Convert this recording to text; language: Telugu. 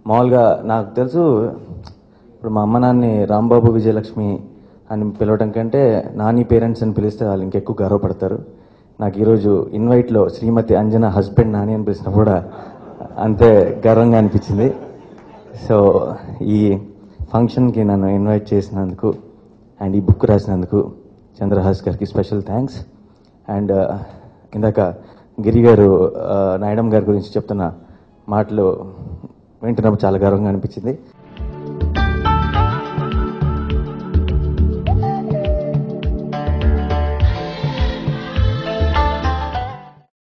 మామూలుగా నాకు తెలుసు ఇప్పుడు మా అమ్మ నాన్ని రాంబాబు విజయలక్ష్మి అని పిలవడం కంటే నాని పేరెంట్స్ అని పిలిస్తే వాళ్ళు ఇంకెక్కువ గర్వపడతారు నాకు ఈరోజు ఇన్వైట్లో శ్రీమతి అంజన హస్బెండ్ నాని అని పిలిచినా కూడా అంతే గర్వంగా అనిపించింది సో ఈ ఫంక్షన్కి నన్ను ఇన్వైట్ చేసినందుకు అండ్ ఈ బుక్ రాసినందుకు చంద్రహాస్ గారికి స్పెషల్ థ్యాంక్స్ అండ్ ఇందాక గిరి గారు ఆ, నాయుడమ్ గారి గురించి చెప్తున్న మాటలు వింటున్నప్పుడు చాలా గర్వంగా అనిపించింది